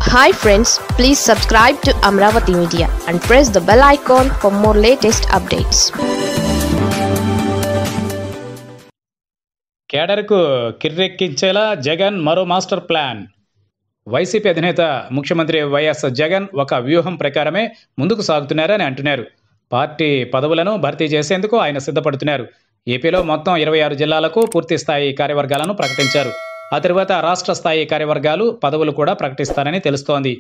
hi friends please subscribe to Amaravati media and press the bell icon for more latest updates కేడర్కు కిర్రెక్కించేలా జగన్ మరో master plan YCP అధినేత ముఖ్యమంత్రి YS Jagan ఒక వ్యూహం ప్రకారమే ముందుకు సాగుతున్నారని అంటున్నారు పార్టీ పదవులను భర్తీ చేసేందుకు ఆయన సిద్ధపడుతున్నారు ఏపీలో మొత్తం ఇరవై ఆరు జిల్లాలకు పూర్తి స్థాయి కార్యవర్గాలను ప్రకటించారు ఆ తరువాత రాష్ట్ర స్థాయి కార్యవర్గాలు పదవులు కూడా ప్రకటిస్తారని తెలుస్తోంది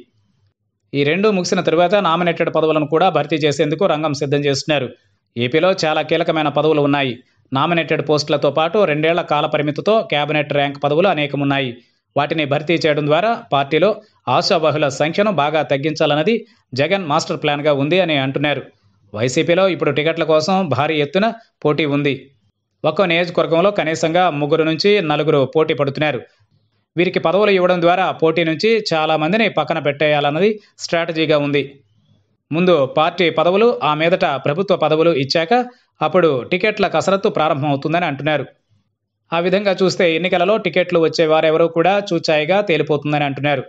ఈ రెండు ముగిసిన తరువాత నామినేటెడ్ పదవులను కూడా భర్తీ చేసేందుకు రంగం సిద్ధం చేస్తున్నారు ఏపీలో చాలా కీలకమైన పదవులు ఉన్నాయి నామినేటెడ్ పోస్టులతో పాటు రెండేళ్ల కాల పరిమితితో కేబినెట్ ర్యాంక్ పదవులు అనేకమున్నాయి వాటిని భర్తీ చేయడం ద్వారా పార్టీలో ఆశావహుల సంఖ్యను బాగా తగ్గించాలన్నది జగన్ మాస్టర్ ప్లాన్గా ఉంది అని అంటున్నారు వైసీపీలో ఇప్పుడు టికెట్ల కోసం భారీ ఎత్తున పోటీ ఉంది ఒక్కో నియోజకవర్గంలో కనీసంగా ముగ్గురు నుంచి నలుగురు పోటీ పడుతున్నారు వీరికి పదవులు ఇవ్వడం ద్వారా పోటీ నుంచి చాలా మందిని పక్కన పెట్టేయాలన్నది స్ట్రాటజీగా ఉంది ముందు పార్టీ పదవులు ఆ మీదట ప్రభుత్వ పదవులు ఇచ్చాక అప్పుడు టికెట్ల కసరత్తు ప్రారంభమవుతుందని అంటున్నారు ఆ విధంగా చూస్తే ఎన్నికలలో టికెట్లు వచ్చే వారెవరూ కూడా చూచాయిగా తేలిపోతుందని అంటున్నారు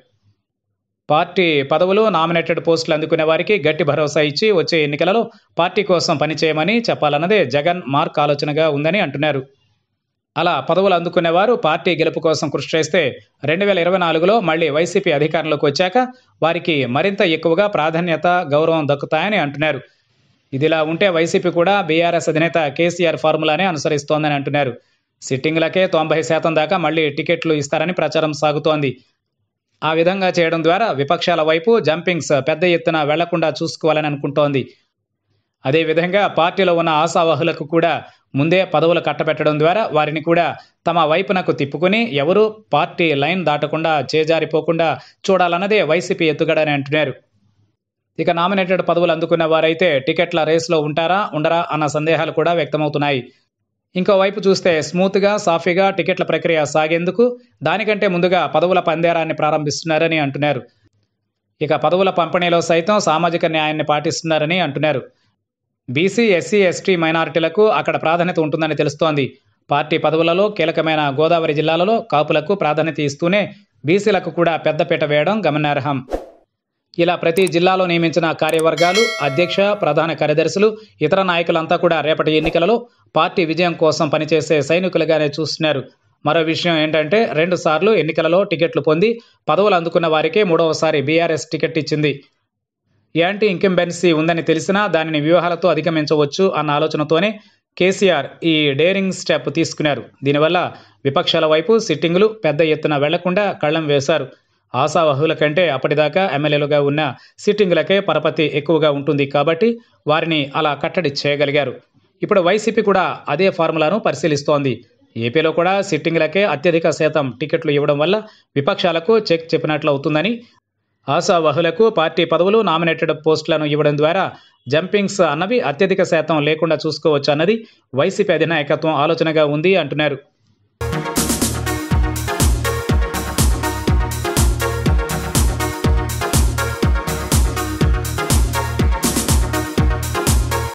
పార్టీ పదవులు నామినేటెడ్ పోస్టులు అందుకునే వారికి గట్టి భరోసా ఇచ్చి వచ్చే ఎన్నికలలో పార్టీ కోసం పనిచేయమని చెప్పాలన్నదే జగన్ మార్క్ ఆలోచనగా ఉందని అంటున్నారు అలా పదవులు అందుకునేవారు పార్టీ గెలుపు కోసం కృషి చేస్తే రెండు వేల ఇరవై నాలుగులో మళ్ళీ వైసీపీ అధికారంలోకి వచ్చాక వారికి మరింత ఎక్కువగా ప్రాధాన్యత గౌరవం దక్కుతాయని అంటున్నారు ఇదిలా ఉంటే వైసీపీ కూడా బీఆర్ఎస్ అధినేత కేసీఆర్ ఫార్ములానే అనుసరిస్తోందని అంటున్నారు సిట్టింగ్లకే తొంభై శాతం దాకా మళ్ళీ టికెట్లు ఇస్తారని ప్రచారం సాగుతోంది ఆ విధంగా చేయడం ద్వారా విపక్షాల వైపు జంపింగ్స్ పెద్ద ఎత్తున వెళ్లకుండా చూసుకోవాలని అనుకుంటోంది అదేవిధంగా పార్టీలో ఉన్న ఆశావాహులకు కూడా ముందే పదవులు కట్టబెట్టడం ద్వారా వారిని కూడా తమ వైపునకు తిప్పుకుని ఎవరూ పార్టీ లైన్ దాటకుండా చేజారిపోకుండా చూడాలన్నదే వైసీపీ ఎత్తుగడని అంటున్నారు ఇక నామినేటెడ్ పదవులు అందుకున్న వారైతే టికెట్ల రేసులో ఉంటారా ఉండరా అన్న సందేహాలు కూడా వ్యక్తమవుతున్నాయి ఇంకోవైపు చూస్తే స్మూత్గా సాఫీగా టికెట్ల ప్రక్రియ సాగేందుకు దానికంటే ముందుగా పదవుల పందేరాన్ని ప్రారంభిస్తున్నారని అంటున్నారు ఇక పదవుల పంపిణీలో సైతం సామాజిక న్యాయాన్ని పాటిస్తున్నారని అంటున్నారు బీసీ ఎస్సీ ఎస్టీ మైనారిటీలకు అక్కడ ప్రాధాన్యత ఉంటుందని తెలుస్తోంది పార్టీ పదవులలో కీలకమైన గోదావరి జిల్లాలలో కాపులకు ప్రాధాన్యత ఇస్తూనే బీసీలకు కూడా పెద్దపీట వేయడం గమనార్హం ఇలా ప్రతి జిల్లాలో నియమించిన కార్యవర్గాలు అధ్యక్ష ప్రధాన కార్యదర్శులు ఇతర నాయకులంతా కూడా రేపటి ఎన్నికలలో పార్టీ విజయం కోసం పనిచేసే సైనికులుగానే చూస్తున్నారు మరో విషయం ఏంటంటే రెండు సార్లు ఎన్నికలలో టికెట్లు పొంది పదవులు అందుకున్న వారికే మూడవసారి బీఆర్ఎస్ టికెట్ ఇచ్చింది యాంటీ ఇంకంబెన్సీ ఉందని తెలిసినా దానిని వ్యూహాలతో అధిగమించవచ్చు అన్న ఆలోచనతోనే కేసీఆర్ ఈ డేరింగ్ స్టెప్ తీసుకున్నారు దీనివల్ల విపక్షాల వైపు సిట్టింగులు పెద్ద ఎత్తున వెళ్లకుండా కళ్ళం వేశారు ఆశావహుల కంటే అప్పటిదాకా ఎమ్మెల్యేలుగా ఉన్న సిట్టింగులకే పరపతి ఎక్కువగా ఉంటుంది కాబట్టి వారిని అలా కట్టడి చేయగలిగారు ఇప్పుడు వైసీపీ కూడా అదే ఫార్ములాను పరిశీలిస్తోంది ఏపీలో కూడా సిట్టింగులకే అత్యధిక శాతం టికెట్లు ఇవ్వడం వల్ల విపక్షాలకు చెక్ చెప్పినట్లు అవుతుందని ఆశావహులకు పార్టీ పదవులు నామినేటెడ్ పోస్టులను ఇవ్వడం ద్వారా జంపింగ్స్ అన్నవి అత్యధిక శాతం లేకుండా చూసుకోవచ్చు అన్నది వైసీపీ అధినాయకత్వం ఆలోచనగా ఉంది అంటున్నారు